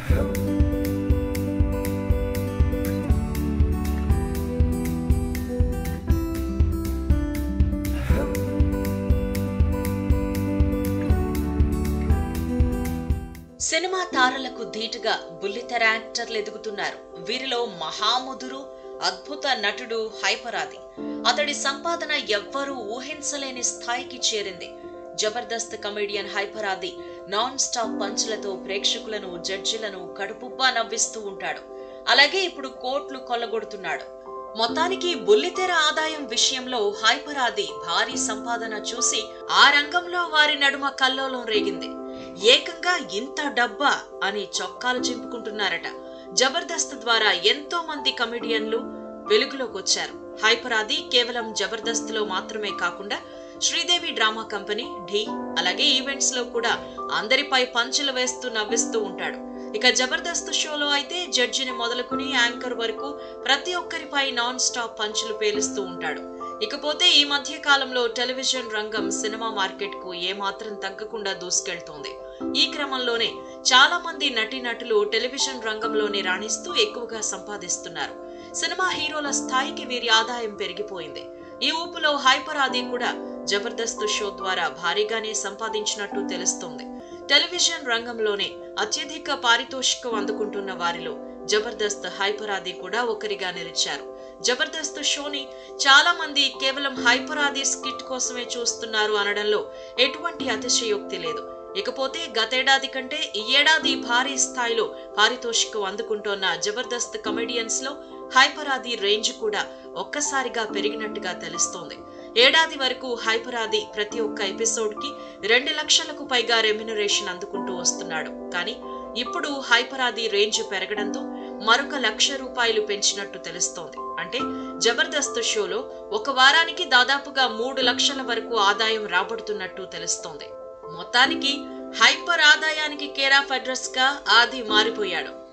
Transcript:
cinema తారలకు ధీటుగా బుల్లితెర యాక్టర్లు ఎదుగుతున్నారు వీరిలో మహాముదురు అద్భుత నటుడు హైపరాది అతడి సంపాదన ఎవ్వరూ ఊహించలేని స్థాయికి చేరింది Jabardasth comedian Hyper Aadi non stop పంచులతో ప్రేక్షకులను జడ్జిలను కడుపుబ్బా నవ్విస్తూ ఉంటాడు అలాగే ఇప్పుడు కోట్లు కొల్లగొడుతున్నాడు మొత్తానికి బుల్లితెర ఆదాయం విషయంలో హైపరాది భారీ సంపాదన చూసి ఆ రంగంలో వారి నడుమ కల్లోలం రేగింది ఏకంగా ఇంత డబ్బా అని చొక్కాలు చింపుకుంటున్నారట జబర్దస్త్ ద్వారా ఎంతో మంది కమెడియన్లు వెలుగులోకి వచ్చారు హైపరాది కేవలం జబర్దస్త్ లో మాత్రమే కాకుండా శ్రీదేవి డ్రామా కంపెనీ ఢీ అలాగే ఈవెంట్స్ లో కూడా అందరిపై పంచులు వేస్తూ నవ్విస్తూ ఉంటాడు ఇక జబర్దస్త్ షోలో అయితే జడ్జిని మొదలుకుని యాంకర్ వరకు ప్రతి ఒక్కరిపై నాన్ స్టాప్ పంచులు పేలుస్తూ ఉంటాడు ఇకపోతే ఈ మధ్య కాలంలో టెలివిజన్ రంగం సినిమా మార్కెట్ కు ఏమాత్రం తగ్గకుండా దూసుకెళ్తోంది ఈ క్రమంలోనే చాలా మంది నటీనటులు టెలివిజన్ రంగంలోనే రాణిస్తూ ఎక్కువగా సంపాదిస్తున్నారు సినిమా హీరోల స్థాయికి వీరి ఆదాయం పెరిగిపోయింది ఈ ఊపులో హైపర్ ఆది కూడా జబర్దస్త్ షో ద్వారా భారీగానే సంపాదించినట్టు తెలుస్తోంది టెలివిజన్ రంగంలోనే అత్యధిక పారితోషికం అందుకుంటున్న వారిలో జబర్దస్త్ హైపరాది కూడా ఒకరిగా నిలిచారు జబర్దస్త్ షోని చాలా మంది కేవలం హైపరాది స్కిట్ కోసమే చూస్తున్నారు అనడంలో ఎటువంటి అతిశయోక్తి లేదు ఇకపోతే గతేడాది కంటే ఈ ఏడాది భారీ స్థాయిలో పారితోషికం అందుకుంటోన్న జబర్దస్త్ కమెడియన్స్ లో హైపరాది రేంజ్ కూడా ఒక్కసారిగా పెరిగినట్టుగా తెలుస్తోంది ఏడాది వరకు హైపరాది ప్రతి ఒక్క ఎపిసోడ్ కి రెండు లక్షలకు పైగా రెమ్యునరేషన్ అందుకుంటూ వస్తున్నాడు కానీ ఇప్పుడు హైపరాది రేంజ్ పెరగడంతో మరొక లక్ష రూపాయలు పెంచినట్టు తెలుస్తోంది అంటే జబర్దస్త్ షోలో ఒక వారానికి దాదాపుగా మూడు లక్షల వరకు ఆదాయం రాబడుతున్నట్టు తెలుస్తోంది మొత్తానికి హైపర్ ఆదాయానికి కేరాఫ్ అడ్రస్ గా ఆది మారిపోయాడు